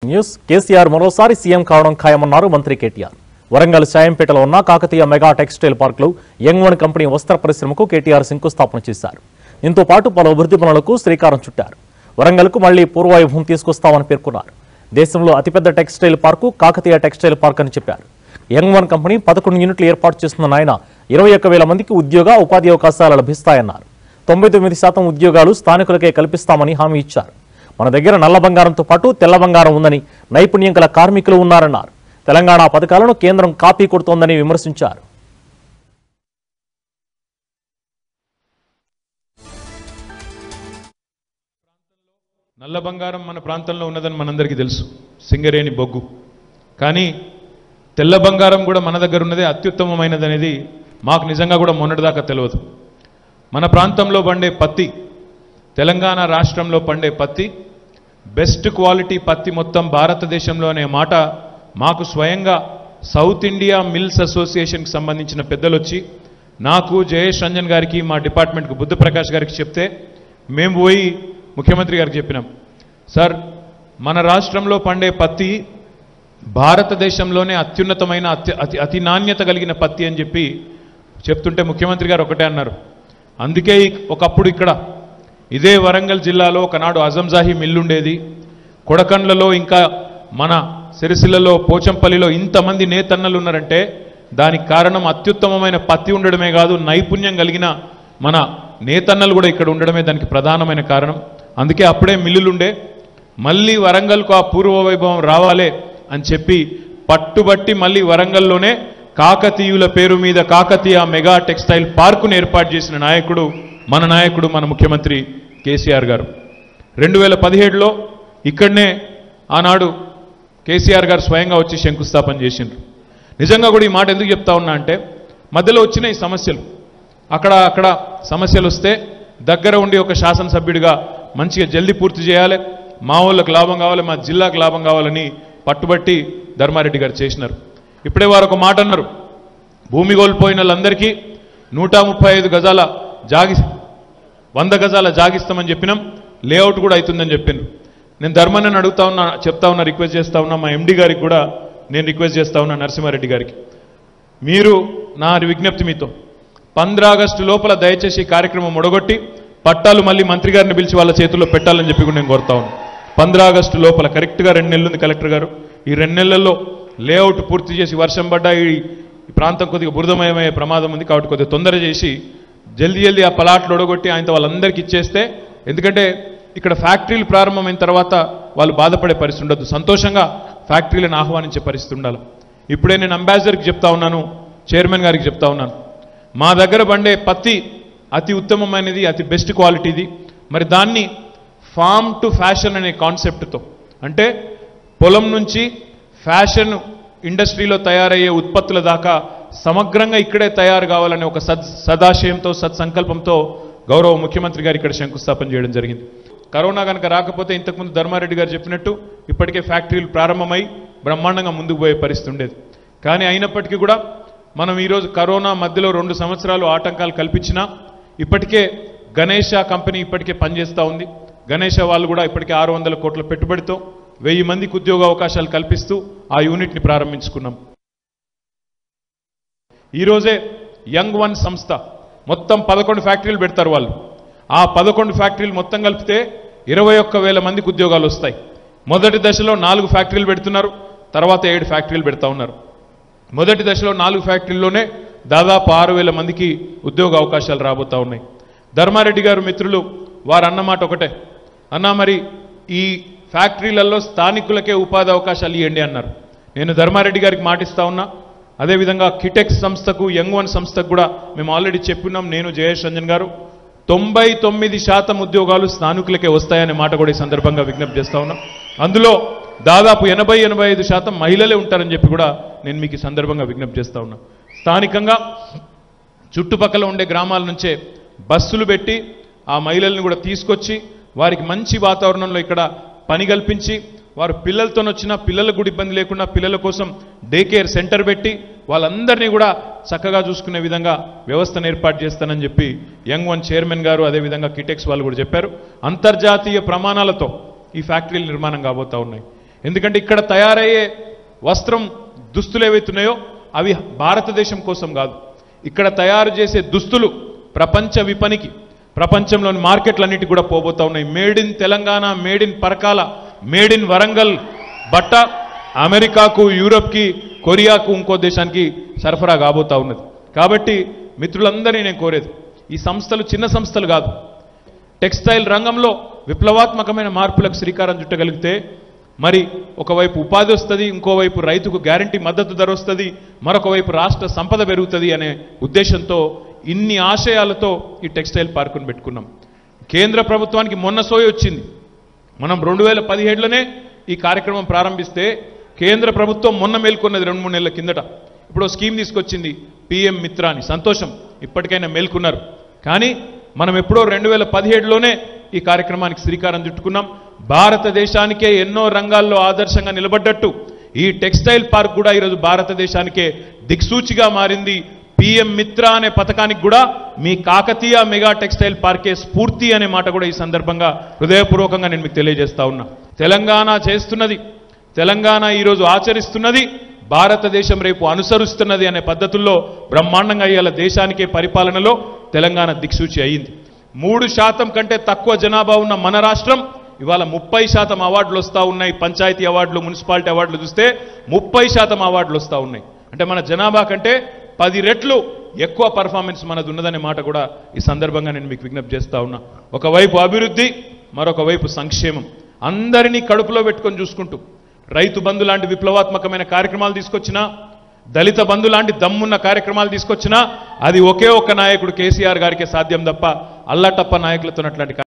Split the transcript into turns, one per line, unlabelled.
news KCR మరోసారి CM కావడం ఖాయమన్నారు మంత్రి కేటీఆర్ వరంగల్ సాయంపేటలో ఉన్న కాకతీయ మెగా టెక్స్టైల్ పార్కులో యంగ్ వన్ కంపెనీ వస్త్ర పరిశ్రమకు కేటీఆర్ శంకుస్థాపన చేశారు దీంతో పాటు పలు అభివృద్ధి పనులకు శ్రీకారం చుట్టారు వరంగల్కు మళ్లీ పూర్వవైభవం తీసుకొస్తామని పేర్కొన్నారు దేశంలో అతిపెద్ద textile park Kakatiya textile park అని చెప్పారు యంగ్ వన్ కంపెనీ పదకొండు యూనిట్లు ఏర్పాటు చేస్తున్న ఆయన ఇరవై ఒక్క వేల మందికి ఉద్యోగ ఉపాధి అవకాశాలు లభిస్తాయన్నారు తొంభై తొమ్మిది శాతం ఉద్యోగాలు స్థానికులకే కల్పిస్తామని హామీ ఇచ్చారు మన దగ్గర నల్ల బంగారంతో పాటు తెల్ల బంగారం ఉందని నైపుణ్యం గల కార్మికులు ఉన్నారన్నారు తెలంగాణ పథకాలను కేంద్రం కాపీ కొడుతోందని విమర్శించారు
నల్ల బంగారం మన ప్రాంతంలో ఉన్నదని మనందరికీ తెలుసు సింగరేణి బొగ్గు కానీ తెల్ల బంగారం కూడా మన దగ్గర ఉన్నదే అత్యుత్తమమైనది అనేది మాకు నిజంగా కూడా మొన్నటిదాకా తెలియదు మన ప్రాంతంలో పండే పత్తి తెలంగాణ రాష్ట్రంలో పండే పత్తి బెస్ట్ క్వాలిటీ పత్తి మొత్తం భారతదేశంలో అనే మాట మాకు స్వయంగా సౌత్ ఇండియా మిల్స్ అసోసియేషన్కి సంబంధించిన పెద్దలు వచ్చి నాకు జయేష్ రంజన్ గారికి మా డిపార్ట్మెంట్కి బుద్ధప్రకాష్ గారికి చెప్తే మేము పోయి ముఖ్యమంత్రి గారికి చెప్పినాం సార్ మన రాష్ట్రంలో పండే పత్తి భారతదేశంలోనే అత్యున్నతమైన అత్య అతి అతి నాణ్యత కలిగిన పత్తి అని చెప్పి చెప్తుంటే ముఖ్యమంత్రి గారు ఒకటే అన్నారు అందుకే ఈ- ఒకప్పుడు ఇక్కడ ఇదే వరంగల్ జిల్లాలో ఒకనాడు అజంజాహి మిల్లుండేది కొడకండ్లలో ఇంకా మన సిరిసిల్లలో పోచంపల్లిలో ఇంతమంది నేతన్నలు ఉన్నారంటే దానికి కారణం అత్యుత్తమమైన పత్తి ఉండడమే కాదు నైపుణ్యం కలిగిన మన నేతన్నలు కూడా ఇక్కడ ఉండడమే దానికి ప్రధానమైన కారణం అందుకే అప్పుడే మిల్లులుండే మళ్ళీ వరంగల్కు ఆ పూర్వ వైభవం రావాలే అని చెప్పి పట్టుబట్టి మళ్ళీ వరంగల్లోనే కాకతీయుల పేరు మీద కాకతీయ మెగా టెక్స్టైల్ పార్కును ఏర్పాటు చేసిన నాయకుడు మన నాయకుడు మన ముఖ్యమంత్రి కేసీఆర్ గారు రెండు వేల పదిహేడులో ఇక్కడనే ఆనాడు కేసీఆర్ గారు స్వయంగా వచ్చి శంకుస్థాపన చేసిండ్రు నిజంగా కూడా ఈ మాట ఎందుకు చెప్తా ఉన్నా అంటే మధ్యలో వచ్చిన ఈ సమస్యలు అక్కడ అక్కడ సమస్యలు వస్తే దగ్గర ఉండి ఒక శాసనసభ్యుడిగా మంచిగా జల్దీ పూర్తి చేయాలి మా వాళ్ళకి లాభం కావాలి మా జిల్లాకు లాభం కావాలని పట్టుబట్టి ధర్మారెడ్డి గారు చేసినారు ఇప్పుడే వారు ఒక మాట అన్నారు భూమి కోల్పోయిన వాళ్ళందరికీ నూట ముప్పై ఐదు గజాల జాగి వంద గజాల జాగిస్తామని చెప్పినాం లేఅవుట్ కూడా అవుతుందని చెప్పిండ్రు నేను ధర్మాన్ని అడుగుతా ఉన్నా చెప్తా ఉన్నా రిక్వెస్ట్ చేస్తా ఉన్నా మా ఎండి గారికి కూడా నేను రిక్వెస్ట్ చేస్తా ఉన్నా నరసింహారెడ్డి గారికి మీరు నా విజ్ఞప్తి మీతో పంద్ర ఆగస్టు లోపల దయచేసి ఈ కార్యక్రమం మొడగొట్టి పట్టాలు మళ్ళీ మంత్రి గారిని పిలిచి వాళ్ళ చేతుల్లో పెట్టాలని చెప్పి కూడా నేను కోరుతా ఉన్నాను పంద్ర ఆగస్టు లోపల కరెక్ట్గా రెండు నెలలు ఉంది కలెక్టర్ గారు ఈ రెండు నెలల్లో లేఅవుట్ పూర్తి చేసి వర్షం పడ్డా ఈ ఈ ప్రాంతం కొద్దిగా బురదమయమయ్యే ప్రమాదం ఉంది కాబట్టి కొద్దిగా తొందర చేసి జల్దీ జల్దీ ఆ పలాట్లు ఒడగొట్టి ఆయనతో వాళ్ళందరికీ ఇచ్చేస్తే ఎందుకంటే ఇక్కడ ఫ్యాక్టరీలు ప్రారంభమైన తర్వాత వాళ్ళు బాధపడే పరిస్థితి ఉండదు సంతోషంగా ఫ్యాక్టరీలను ఆహ్వానించే పరిస్థితి ఉండాలి ఇప్పుడే నేను అంబాసిడర్కి చెప్తా ఉన్నాను చైర్మన్ గారికి చెప్తా ఉన్నాను మా దగ్గర పండే పత్తి అతి ఉత్తమమైనది అతి బెస్ట్ క్వాలిటీది మరి దాన్ని ఫామ్ టు ఫ్యాషన్ అనే కాన్సెప్ట్తో అంటే పొలం నుంచి ఫ్యాషన్ ఇండస్ట్రీలో తయారయ్యే ఉత్పత్తుల దాకా సమగ్రంగా ఇక్కడే తయారు కావాలనే ఒక సద్ సదాశయంతో సత్సంకల్పంతో గౌరవ ముఖ్యమంత్రి గారు ఇక్కడ శంకుస్థాపన చేయడం జరిగింది కరోనా కనుక రాకపోతే ఇంతకుముందు ధర్మారెడ్డి గారు చెప్పినట్టు ఇప్పటికే ఫ్యాక్టరీలు ప్రారంభమై బ్రహ్మాండంగా ముందుకు పోయే పరిస్థితి ఉండేది కానీ అయినప్పటికీ కూడా మనం ఈరోజు కరోనా మధ్యలో రెండు సంవత్సరాలు ఆటంకాలు కల్పించినా ఇప్పటికే గణేష కంపెనీ ఇప్పటికే పనిచేస్తూ ఉంది గణేష వాళ్ళు కూడా ఇప్పటికే ఆరు వందల కోట్ల పెట్టుబడితో వెయ్యి మందికి ఉద్యోగ అవకాశాలు కల్పిస్తూ ఆ యూనిట్ని ప్రారంభించుకున్నాం ఈరోజే యంగ్ వన్ సంస్థ మొత్తం పదకొండు ఫ్యాక్టరీలు పెడతారు వాళ్ళు ఆ పదకొండు ఫ్యాక్టరీలు మొత్తం కలిపితే ఇరవై ఒక్క వేల మందికి ఉద్యోగాలు వస్తాయి మొదటి దశలో నాలుగు ఫ్యాక్టరీలు పెడుతున్నారు తర్వాత ఏడు ఫ్యాక్టరీలు పెడతా ఉన్నారు మొదటి దశలో నాలుగు ఫ్యాక్టరీల్లోనే దాదాపు ఆరు వేల మందికి ఉద్యోగ అవకాశాలు రాబోతా ఉన్నాయి ధర్మారెడ్డి గారు మిత్రులు వారు అన్నమాట ఒకటే అన్నా మరి ఈ ఫ్యాక్టరీలలో స్థానికులకే ఉపాధి అవకాశాలు ఇవ్వండి అన్నారు నేను ధర్మారెడ్డి గారికి మాటిస్తా ఉన్నా అదేవిధంగా కిటెక్స్ సంస్థకు యంగ్ వన్ సంస్థకు కూడా మేము ఆల్రెడీ చెప్పున్నాం నేను జయేష్ రంజన్ గారు తొంభై తొమ్మిది శాతం ఉద్యోగాలు స్థానికులకే వస్తాయనే మాట కూడా ఈ సందర్భంగా విజ్ఞప్తి చేస్తా ఉన్నాం అందులో దాదాపు ఎనభై ఎనభై ఐదు శాతం మహిళలే ఉంటారని చెప్పి కూడా నేను మీకు ఈ సందర్భంగా విజ్ఞప్తి చేస్తా ఉన్నా స్థానికంగా చుట్టుపక్కల ఉండే గ్రామాల నుంచే బస్సులు పెట్టి ఆ మహిళల్ని కూడా తీసుకొచ్చి వారికి మంచి వాతావరణంలో ఇక్కడ పని కల్పించి వారు పిల్లలతో వచ్చినా పిల్లలకు కూడా ఇబ్బంది లేకుండా పిల్లల కోసం డే కేర్ సెంటర్ పెట్టి వాళ్ళందరినీ కూడా చక్కగా చూసుకునే విధంగా వ్యవస్థను ఏర్పాటు చేస్తానని చెప్పి యంగ్ వన్ చైర్మన్ గారు అదేవిధంగా కిటెక్స్ వాళ్ళు కూడా చెప్పారు అంతర్జాతీయ ప్రమాణాలతో ఈ ఫ్యాక్టరీలు నిర్మాణం కాబోతా ఉన్నాయి ఎందుకంటే ఇక్కడ తయారయ్యే వస్త్రం దుస్తులు ఏవైతున్నాయో అవి భారతదేశం కోసం కాదు ఇక్కడ తయారు చేసే దుస్తులు ప్రపంచ విపణికి ప్రపంచంలోని మార్కెట్లన్నిటికీ కూడా పోబోతా ఉన్నాయి made in Telangana made in Parakala made in Warangal బట్ట అమెరికాకు యూరప్కి కొరియాకు ఇంకో దేశానికి సరఫరా కాబోతా ఉన్నది కాబట్టి మిత్రులందరినీ నేను కోరేది ఈ సంస్థలు చిన్న సంస్థలు కాదు టెక్స్టైల్ రంగంలో విప్లవాత్మకమైన మార్పులకు శ్రీకారం చుట్టగలిగితే మరి ఒకవైపు ఉపాధి వస్తుంది ఇంకోవైపు రైతుకు గ్యారంటీ మద్దతు ధర వస్తుంది మరొక వైపు రాష్ట్ర సంపద పెరుగుతుంది అనే ఉద్దేశంతో ఇన్ని ఆశయాలతో ఈ టెక్స్టైల్ పార్కును పెట్టుకున్నాం కేంద్ర ప్రభుత్వానికి మొన్న సోయి వచ్చింది మనం రెండు వేల పదిహేడులోనే ఈ కార్యక్రమం ప్రారంభిస్తే కేంద్ర ప్రభుత్వం మొన్న మేల్కొన్నది రెండు మూడు నెలల కిందట ఇప్పుడు ఓ స్కీమ్ తీసుకొచ్చింది పిఎం మిత్ర అని సంతోషం ఇప్పటికైనా మేల్కొన్నారు కానీ మనం ఎప్పుడో రెండు వేల పదిహేడులోనే ఈ కార్యక్రమానికి శ్రీకారం చుట్టుకున్నాం భారతదేశానికే ఎన్నో రంగాల్లో ఆదర్శంగా నిలబడ్డట్టు ఈ టెక్స్టైల్ పార్క్ కూడా ఈరోజు భారతదేశానికే దిక్సూచిగా మారింది పిఎం మిత్ర అనే పథకానికి కూడా మీ కాకతీయ మెగా టెక్స్టైల్ పార్కే స్ఫూర్తి అనే మాట కూడా ఈ సందర్భంగా హృదయపూర్వకంగా నేను మీకు తెలియజేస్తా ఉన్నా తెలంగాణ చేస్తున్నది తెలంగాణ ఈరోజు ఆచరిస్తున్నది భారతదేశం రేపు అనుసరిస్తున్నది అనే పద్ధతుల్లో బ్రహ్మాండంగా ఇవాళ దేశానికే పరిపాలనలో తెలంగాణ దిక్సూచి అయింది మూడు శాతం కంటే తక్కువ జనాభా ఉన్న మన రాష్ట్రం ఇవాళ ముప్పై శాతం అవార్డులు వస్తూ ఉన్నాయి పంచాయతీ అవార్డులు మున్సిపాలిటీ అవార్డులు చూస్తే ముప్పై శాతం అవార్డులు వస్తూ ఉన్నాయి అంటే మన జనాభా కంటే పది రెట్లు ఎక్కువ పర్ఫార్మెన్స్ మనది ఉన్నదనే మాట కూడా ఈ సందర్భంగా నేను మీకు విజ్ఞప్తి చేస్తా ఉన్నా ఒకవైపు అభివృద్ధి మరొక వైపు సంక్షేమం అందరినీ కడుపులో పెట్టుకొని చూసుకుంటూ రైతు బంధు లాంటి విప్లవాత్మకమైన కార్యక్రమాలు తీసుకొచ్చినా దళిత బంధు లాంటి దమ్మున్న కార్యక్రమాలు తీసుకొచ్చినా అది ఒకే ఒక్క నాయకుడు కేసీఆర్ గారికే సాధ్యం తప్ప అల్లటప్ప నాయకులతో అట్లాంటి